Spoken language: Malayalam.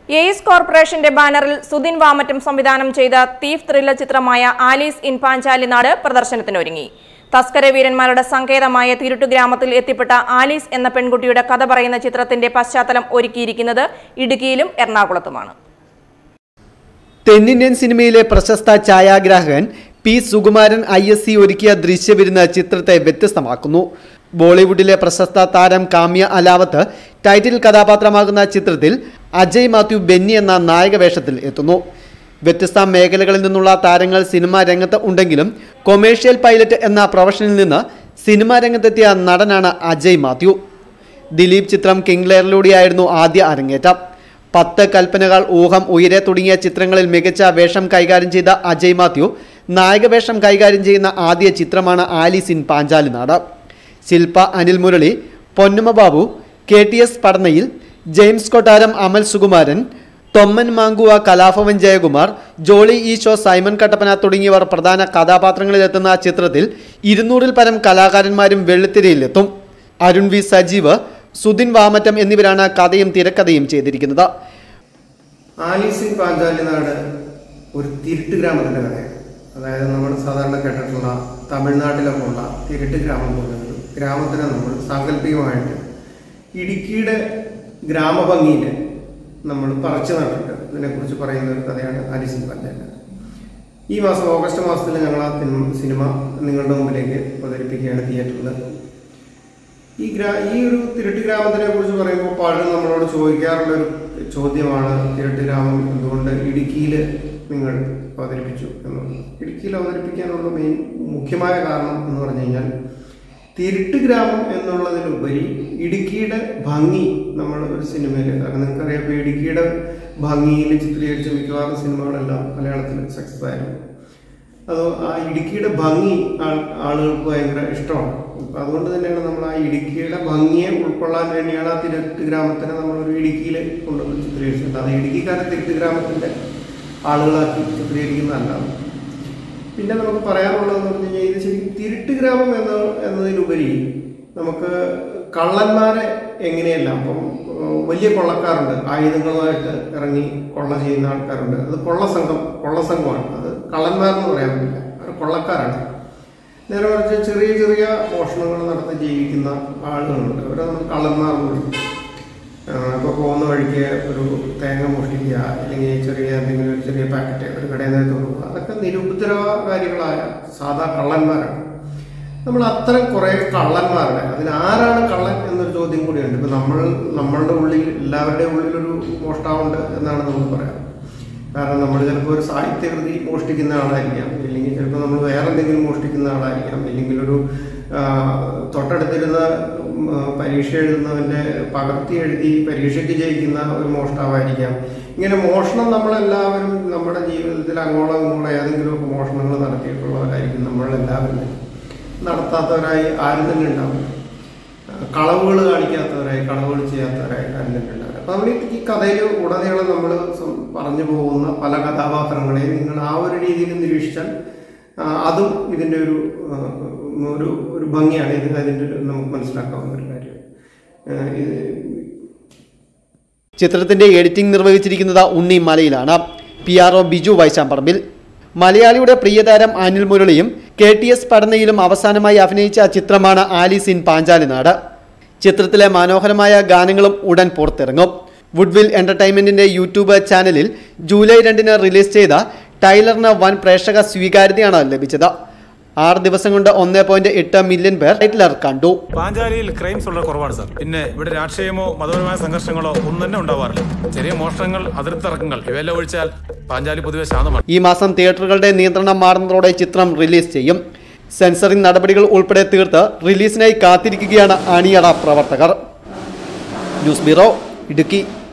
എയ്സ് കോർപ്പറേഷന്റെ ബാനറിൽ സുദിൻ വാമറ്റം സംവിധാനം ചെയ്ത തീഫ് ത്രില്ലർ ചിത്രമായ ആലീസ് ഇൻ പാഞ്ചാലിനാട് പ്രദർശനത്തിനൊരുങ്ങി തസ്കര വീരന്മാരുടെ സങ്കേതമായ തിരുട്ടു ഗ്രാമത്തിൽ എത്തിപ്പെട്ട ആലീസ് എന്ന പെൺകുട്ടിയുടെ കഥ പറയുന്ന ചിത്രത്തിന്റെ പശ്ചാത്തലം ഒരുക്കിയിരിക്കുന്നത് ഇടുക്കിയിലും എറണാകുളത്തുമാണ് തെന്നിന്ത്യൻ സിനിമയിലെ പ്രശസ്ത ഛായാഗ്രാഹകൻ P Sukumaran I S C ഒരുക്കിയ ദൃശ്യവിരുന്ന് ചിത്രത്തെ വ്യത്യസ്തമാക്കുന്നു ബോളിവുഡിലെ പ്രശസ്ത താരം കാമ്യ അലാവത്ത് ടൈറ്റിൽ കഥാപാത്രമാകുന്ന ചിത്രത്തിൽ അജയ് മാത്യു ബെന്നി എന്ന നായക വേഷത്തിൽ എത്തുന്നു വ്യത്യസ്ത മേഖലകളിൽ നിന്നുള്ള താരങ്ങൾ സിനിമാ രംഗത്ത് ഉണ്ടെങ്കിലും കൊമേഴ്ഷ്യൽ പൈലറ്റ് എന്ന പ്രൊഫഷനിൽ നിന്ന് സിനിമാ രംഗത്തെത്തിയ നടനാണ് അജയ് മാത്യു ദിലീപ് ചിത്രം കിങ്ലെയറിലൂടെയായിരുന്നു ആദ്യ അരങ്ങേറ്റം പത്ത് കൽപ്പനകൾ ഊഹം ഉയരെ തുടങ്ങിയ ചിത്രങ്ങളിൽ മികച്ച വേഷം കൈകാര്യം ചെയ്ത അജയ് മാത്യു നായകവേഷം കൈകാര്യം ചെയ്യുന്ന ആദ്യ ചിത്രമാണ് Alice in Panchalinadu Shilpa Anil Murali Ponnamma Babu K T S Padanayil James Kottaram Amal Sukumaran Thomman Mankuva Kalabhavan Jayakumar Jolly Esho Simon Kattappana തുടങ്ങിയവർ പ്രധാന കഥാപാത്രങ്ങളിലെത്തുന്ന ചിത്രത്തിൽ ഇരുന്നൂറിൽ പരം കലാകാരന്മാരും വെള്ളിത്തിരയിലെത്തും അരുൺ വി സജീവ് സുദിൻ വാമറ്റം എന്നിവരാണ് കഥയും തിരക്കഥയും ചെയ്തിരിക്കുന്നത് ആലീസ് ഇൻ പാഞ്ചാലിനാട് ഒരു തിരുട്ട് ഗ്രാമത്തിന്റെ കഥയാണ് അതായത് നമ്മൾ സാധാരണ കേട്ടിട്ടുള്ള തമിഴ്നാട്ടിലൊക്കെ ഉള്ള തിരുട്ട് ഗ്രാമം പോലെ ഒരു ഗ്രാമത്തിനെ നമ്മൾ സാങ്കല്പികമായിട്ട് ഇടുക്കിയുടെ ഗ്രാമഭംഗിയിൽ നമ്മൾ പറിച്ചു നട്ടിട്ട് ഇതിനെക്കുറിച്ച് പറയുന്ന ഒരു കഥയാണ് ആലീസ് ഇൻ പാഞ്ചാലിനാട് ഈ മാസം ഓഗസ്റ്റ് മാസത്തിൽ ഞങ്ങൾ ആ സിനിമ- സിനിമ നിങ്ങളുടെ മുമ്പിലേക്ക് അവതരിപ്പിക്കുകയാണ് തിയേറ്ററിൽ ഈ ഗ്രാ ഈ ഒരു തിരുട്ട് ഗ്രാമത്തിനെ കുറിച്ച് പറയുമ്പോൾ പലരും നമ്മളോട് ചോദിക്കാറുള്ള ഒരു ചോദ്യമാണ് തിരുട്ട് ഗ്രാമം എന്തുകൊണ്ട് ഇടുക്കിയിൽ നിങ്ങൾ അവതരിപ്പിച്ചു എന്നുള്ളത് ഇടുക്കിയിൽ അവതരിപ്പിക്കാനുള്ള മെയിൻ മുഖ്യമായ കാരണം എന്ന് പറഞ്ഞു കഴിഞ്ഞാൽ തിരുട്ട് ഗ്രാമം എന്നുള്ളതിലുപരി ഇടുക്കിയുടെ ഭംഗി നമ്മൾ ഒരു സിനിമയിൽ കാരണം നിങ്ങൾക്കറിയാം ഇപ്പോൾ ഇടുക്കിയുടെ ഭംഗിയിൽ ചിത്രീകരിച്ച മിക്കവാറും സിനിമകളെല്ലാം മലയാളത്തിൽ സക്സസ് ആയിരുന്നു അത് ആ ഇടുക്കിയുടെ ഭംഗി ആൾ- ആളുകൾക്ക് ഭയങ്കര ഇഷ്ടമാണ് അപ്പൊ അതുകൊണ്ട് തന്നെയാണ് നമ്മൾ ആ ഇടുക്കിയുടെ ഭംഗിയെ ഉൾക്കൊള്ളാൻ വേണ്ടിയാണ് ആ തിരുട്ട് ഗ്രാമത്തിനെ നമ്മളൊരു ഇടുക്കിയിൽ കൊണ്ടുവന്ന് ചിത്രീകരിച്ചത് അത് ഇടുക്കിക്കാരെ തിരുട്ട് ഗ്രാമത്തിന്റെ ആളുകളാക്കി ചിത്രീകരിക്കുന്നതല്ല പിന്നെ നമുക്ക് പറയാനുള്ളതെന്ന് പറഞ്ഞു കഴിഞ്ഞാൽ ഇത് ശരിക്കും തിരുട്ട് ഗ്രാമം എന്ന എന്നതിലുപരി നമുക്ക് കള്ളന്മാരെ എങ്ങനെയെല്ലാം അപ്പം ഏഹ്, വലിയ കൊള്ളക്കാരുണ്ട് ആയുധങ്ങളുമായിട്ട് ഇറങ്ങി കൊള്ള ചെയ്യുന്ന ആൾക്കാരുണ്ട് അത് കൊള്ള സംഘം കൊള്ള സംഘമാണ് അത് കള്ളന്മാരെന്ന് പറയാൻ പറ്റില്ല അവർ കൊള്ളക്കാരാണ് നേരെ മറിച്ച് ചെറിയ ചെറിയ മോഷണങ്ങൾ നടത്തി ജീവിക്കുന്ന ആളുകളുണ്ട് അവരെ നമ്മൾ കള്ളന്മാർ എന്ന് വിളിക്കും ഇപ്പോൾ പോകുന്ന വഴിക്ക് ഒരു തേങ്ങ മോഷ്ടിക്കുക അല്ലെങ്കിൽ ചെറിയ എന്തെങ്കിലും ഒരു ചെറിയ പാക്കറ്റ് ഒരു കടയിൽ നിന്ന് കൊടുക്കുക അതൊക്കെ നിരുപദ്രവകാരികളായ സാധാ കള്ളന്മാരാണ് നമ്മൾ അത്തരം കുറേ കള്ളന്മാരുടെ അതിന് ആരാണ് കള്ളൻ എന്നൊരു ചോദ്യം കൂടിയുണ്ട് ഇപ്പം നമ്മൾ നമ്മളുടെ ഉള്ളിൽ എല്ലാവരുടെയും ഉള്ളിൽ ഒരു മോഷ്ടാവുണ്ട് എന്നാണ് നമുക്ക് പറയാം കാരണം നമ്മൾ ചിലപ്പോൾ ഒരു സാഹിത്യകൃതി മോഷ്ടിക്കുന്ന ആളായിരിക്കാം ഇല്ലെങ്കിൽ ചിലപ്പോൾ നമ്മൾ വേറെ എന്തെങ്കിലും മോഷ്ടിക്കുന്ന ആളായിരിക്കാം ഇല്ലെങ്കിൽ ഒരു ആ, തൊട്ടടുത്തിരുന്ന ഉം, ആ, പരീക്ഷ എഴുതുന്നവന്റെ പകർത്തി എഴുതി പരീക്ഷയ്ക്ക് ജയിക്കുന്ന ഒരു മോഷ്ടാവായിരിക്കാം ഇങ്ങനെ മോഷണം നമ്മളെല്ലാവരും നമ്മുടെ ജീവിതത്തിൽ അങ്ങോളം ഇങ്ങോളം ഏതെങ്കിലുമൊക്കെ മോഷണങ്ങൾ നടത്തിയിട്ടുള്ളവരായിരിക്കും നമ്മളെല്ലാവരും തന്നെ. നടത്താത്തവരായി ആരും തന്നെ ഉണ്ടാവും കളവുകൾ കാണിക്കാത്തവരായി കളവുകൾ ചെയ്യാത്തവരായി ആരും തന്നെ ഉണ്ടാവില്ല അപ്പൊ നമ്മൾ ഈ കഥയിൽ ഉടനീളം നമ്മൾ പറഞ്ഞു പോകുന്ന പല കഥാപാത്രങ്ങളെയും നിങ്ങൾ ആ ഒരു രീതിയിൽ നിരീക്ഷിച്ചാൽ ആ, അതും ഇതിന്റെ ഒരു ആ, ഒരു ഒരു ഭംഗിയാണ് ഇത് അതിന്റെ ഒരു നമുക്ക് മനസ്സിലാക്കാവുന്ന ഒരു കാര്യം ആ, ഇത് ചിത്രത്തിന്റെ എഡിറ്റിംഗ് നിർവഹിച്ചിരിക്കുന്നത് ഉണ്ണി മലയിലാണ് P R O Biju Vaishambarambil മലയാളിയുടെ പ്രിയതാരം അനിൽ മുരളിയും കെ ടി എസ് പഠനയിലും അവസാനമായി അഭിനയിച്ച ചിത്രമാണ് ആലീസ് ഇൻ പാഞ്ചാലിനാട് ചിത്രത്തിലെ മനോഹരമായ ഗാനങ്ങളും ഉടൻ പുറത്തിറങ്ങും വുഡ്വിൽ എന്റർടൈൻമെന്റിന്റെ യൂട്യൂബ് ചാനലിൽ ജൂലൈ രണ്ടിന് റിലീസ് ചെയ്ത ടൈലറിന് വൻ പ്രേക്ഷക സ്വീകാര്യതയാണ് ലഭിച്ചത് ആറ് ദിവസം കൊണ്ട് ഒന്നേ പോയിന്റ് എട്ട് മില്യൺ പേർ ടൈലർ കണ്ടു പാഞ്ചാലിയിൽ ക്രൈംസ് വളരെ കുറവാണ് സാർ പിന്നെ ഇവിടെ രാഷ്ട്രീയമോ മതപരമായ സംഘർഷങ്ങളോ ഒന്നും തന്നെ ഉണ്ടാവാറില്ല ചെറിയ മോഷണങ്ങൾ അതിർത്തിറക്കങ്ങൾ ഇവയെല്ലാം ഒഴിച്ചാൽ പാഞ്ചാലി പൊതുവെ ശാന്തമാണ് ഈ മാസം തിയേറ്ററുകളുടെ നിയന്ത്രണം മാറുന്നതോടെ ചിത്രം റിലീസ് ചെയ്യും സെൻസറിംഗ് നടപടികൾ ഉൾപ്പെടെ തീർത്ത് റിലീസിനായി കാത്തിരിക്കുകയാണ് അണിയറ പ്രവർത്തകർ ന്യൂസ് ബ്യൂറോ ഇടുക്കി